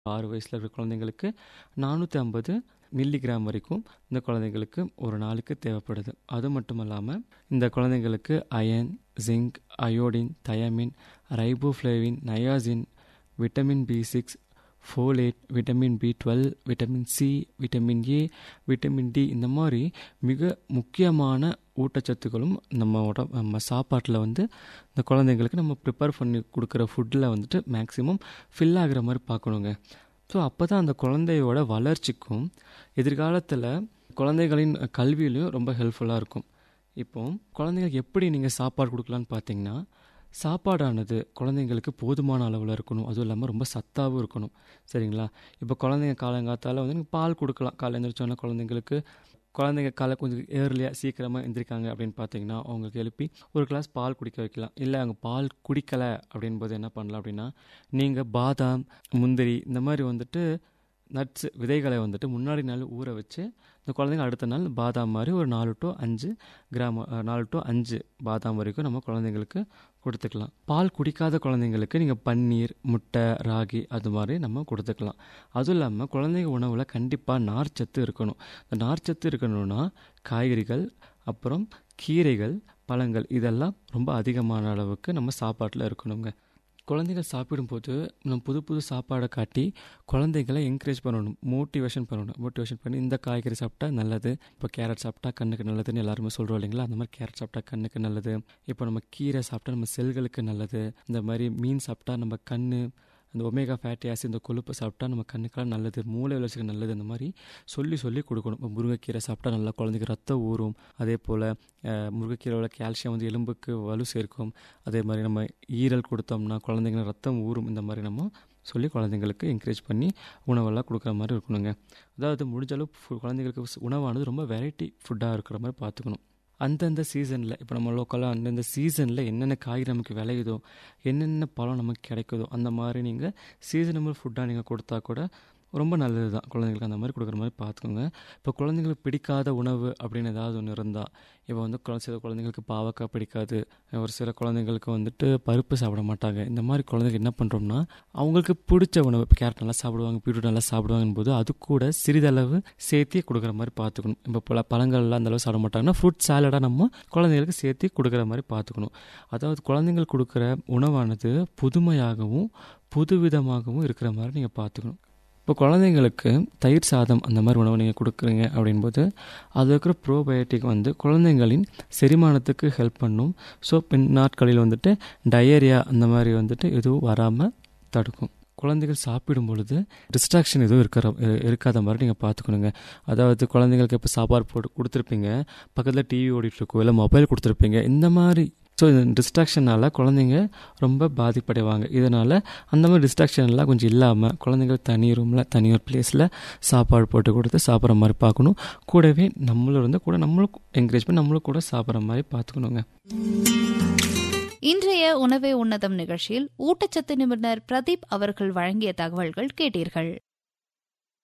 ஆறு வயசில் இருக்கிற குழந்தைங்களுக்கு நானூற்றி ஐம்பது மில்லிகிராம் வரைக்கும் இந்த குழந்தைங்களுக்கு ஒரு நாளுக்கு தேவைப்படுது அது மட்டும் இல்லாமல் இந்த குழந்தைங்களுக்கு iron zinc iodine thiamine riboflavin niacin vitamin B six folate vitamin B twelve vitamin C vitamin A vitamin D இந்த மாதிரி மிக முக்கியமான ஊட்டச்சத்துக்களும் நம்ம உட நம்ம சாப்பாட்டில் வந்து இந்த குழந்தைங்களுக்கு நம்ம ப்ரிப்பேர் பண்ணி கொடுக்குற ஃபுட்டில் வந்துட்டு மேக்ஸிமம் ஃபில் ஆகிற மாதிரி பார்க்கணுங்க ஸோ அப்போ தான் அந்த குழந்தையோட வளர்ச்சிக்கும் எதிர்காலத்தில் குழந்தைகளின் கல்வியிலையும் ரொம்ப ஹெல்ப்ஃபுல்லாக இருக்கும் இப்போ குழந்தைங்களுக்கு எப்படி நீங்கள் சாப்பாடு கொடுக்கலான்னு பார்த்தீங்கன்னா சாப்பாடானது குழந்தைங்களுக்கு போதுமான அளவில் இருக்கணும் அதுவும் இல்லாமல் ரொம்ப சத்தாகவும் இருக்கணும் சரிங்களா இப்போ குழந்தைங்க காலங்காத்தால் வந்து நீங்கள் பால் கொடுக்கலாம் காலை எழுந்திரிச்சோன்னா குழந்தைங்களுக்கு குழந்தைங்க காலை கொஞ்சம் ஏர்லியாக சீக்கிரமாக எந்திரிக்காங்க அப்படின்னு பார்த்தீங்கன்னா அவங்களுக்கு எழுப்பி ஒரு கிளாஸ் பால் குடிக்க வைக்கலாம் இல்லை அவங்க பால் குடிக்கலை அப்படின்போது என்ன பண்ணலாம் அப்படின்னா நீங்கள் பாதாம் முந்திரி இந்த மாதிரி வந்துட்டு நட்ஸ் விதைகளை வந்துட்டு முன்னாடி நாள் ஊற வச்சு இந்த குழந்தைங்க அடுத்த நாள் பாதாம் மாதிரி ஒரு நாலு டு அஞ்சு கிராம் நாலு டு அஞ்சு பாதாம் வரைக்கும் நம்ம குழந்தைங்களுக்கு கொடுத்துக்கலாம் பால் குடிக்காத குழந்தைங்களுக்கு நீங்கள் பன்னீர் முட்டை ராகி அது மாதிரி நம்ம கொடுத்துக்கலாம் அதுவும் இல்லாமல் குழந்தைங்க உணவில் கண்டிப்பாக நார்ச்சத்து இருக்கணும் இந்த நார்ச்சத்து இருக்கணும்னா காய்கறிகள் அப்புறம் கீரைகள் பழங்கள் இதெல்லாம் ரொம்ப அதிகமான அளவுக்கு நம்ம சாப்பாட்டில் இருக்கணுங்க குழந்தைகள் சாப்பிடும்போது நம்ம புது புது சாப்பாடை காட்டி குழந்தைகளை என்கரேஜ் பண்ணணும் மோட்டிவேஷன் பண்ணணும் மோட்டிவேஷன் பண்ணி இந்த காய்கறி சாப்பிட்டா நல்லது இப்போ கேரட் சாப்பிட்டா கண்ணுக்கு நல்லதுன்னு எல்லாருமே சொல்கிறோம் இல்லைங்களா அந்த மாதிரி கேரட் சாப்பிட்டா கண்ணுக்கு நல்லது இப்போ நம்ம கீரை சாப்பிட்டா நம்ம செல்களுக்கு நல்லது இந்த மாதிரி மீன் சாப்பிட்டா நம்ம கண் அந்த ஒமேகா ஃபேட்டி ஆசிட் இந்த கொழுப்பை சாப்பிட்டா நம்ம கண்ணுக்கெல்லாம் நல்லது மூளை வளர்ச்சிக்கு நல்லது இந்த மாதிரி சொல்லி சொல்லி கொடுக்கணும் இப்போ முருங்கைக்கீரை சாப்பிட்டா நல்லா குழந்தைக்கு ரத்தம் ஊறும் அதே போல் முருங்கைக்கீரையோட கால்சியம் வந்து எலும்புக்கு வலு சேர்க்கும் அதே மாதிரி நம்ம ஈரல் கொடுத்தோம்னா குழந்தைங்க ரத்தம் ஊறும் இந்த மாதிரி நம்ம சொல்லி குழந்தைங்களுக்கு என்கரேஜ் பண்ணி உணவெல்லாம் கொடுக்குற மாதிரி இருக்கணுங்க அதாவது முடிஞ்ச அளவு குழந்தைங்களுக்கு உணவானது ரொம்ப வெரைட்டி ஃபுட்டாக இருக்கிற மாதிரி பார்த்துக்கணும் அந்தந்த சீசனில் இப்போ நம்ம லோக்கலாக அந்தந்த சீசனில் என்னென்ன காய்கறி நமக்கு விளையுதோ என்னென்ன பழம் நமக்கு கிடைக்குதோ அந்த மாதிரி நீங்கள் சீசனபிள் ஃபுட்டாக நீங்கள் கொடுத்தா கூட ரொம்ப நல்லது தான் குழந்தைங்களுக்கு அந்த மாதிரி கொடுக்குற மாதிரி பார்த்துக்கோங்க இப்போ குழந்தைங்களுக்கு பிடிக்காத உணவு அப்படின்னு ஏதாவது ஒன்று இருந்தால் இப்போ வந்து சில குழந்தைங்களுக்கு பாவக்காய் பிடிக்காது ஒரு சில குழந்தைங்களுக்கு வந்துட்டு பருப்பு சாப்பிட மாட்டாங்க இந்த மாதிரி குழந்தைங்க என்ன பண்ணுறோம்னா அவங்களுக்கு பிடிச்ச உணவு இப்போ கேரட் நல்லா சாப்பிடுவாங்க பீட்ரூட் நல்லா சாப்பிடுவாங்கன்னு போது அது கூட சிறிதளவு சேர்த்தி கொடுக்குற மாதிரி பார்த்துக்கணும் இப்போ பல பழங்கள்லாம் அந்த அளவு சாப்பிட மாட்டாங்கன்னா ஃப்ரூட் சாலடாக நம்ம குழந்தைங்களுக்கு சேர்த்தி கொடுக்குற மாதிரி பார்த்துக்கணும் அதாவது குழந்தைங்களுக்கு கொடுக்குற உணவானது புதுமையாகவும் புதுவிதமாகவும் இருக்கிற மாதிரி நீங்கள் பார்த்துக்கணும் இப்போ குழந்தைங்களுக்கு தயிர் சாதம் அந்த மாதிரி உணவு நீங்கள் கொடுக்குறீங்க அப்படின்போது அதில் இருக்கிற ப்ரோபயோட்டிக் வந்து குழந்தைங்களின் செரிமானத்துக்கு ஹெல்ப் பண்ணும் ஸோ பின் நாட்களில் வந்துட்டு டயரியா அந்த மாதிரி வந்துட்டு எதுவும் வராமல் தடுக்கும் குழந்தைகள் சாப்பிடும் பொழுது டிஸ்ட்ராக்ஷன் எதுவும் இருக்கிற இருக்காத மாதிரி நீங்கள் பார்த்துக்கணுங்க அதாவது குழந்தைங்களுக்கு இப்போ சாப்பாடு போட்டு கொடுத்துருப்பீங்க பக்கத்தில் டிவி ஓடிட்டுருக்கோம் இல்லை மொபைல் கொடுத்துருப்பீங்க இந்த மாதிரி ஸோ இந்த டிஸ்ட்ராக்ஷனால் குழந்தைங்க ரொம்ப பாதிப்படைவாங்க இதனால் அந்த மாதிரி டிஸ்ட்ராக்ஷன் எல்லாம் கொஞ்சம் இல்லாமல் குழந்தைங்க தனி ரூமில் தனி ஒரு பிளேஸில் சாப்பாடு போட்டு கொடுத்து சாப்பிட்ற மாதிரி பார்க்கணும் கூடவே நம்மளும் இருந்து கூட நம்மளும் என்கரேஜ் பண்ணி நம்மளும் கூட சாப்பிட்ற மாதிரி பார்த்துக்கணுங்க இன்றைய உணவே உன்னதம் நிகழ்ச்சியில் ஊட்டச்சத்து நிபுணர் பிரதீப் அவர்கள் வழங்கிய தகவல்கள் கேட்டீர்கள்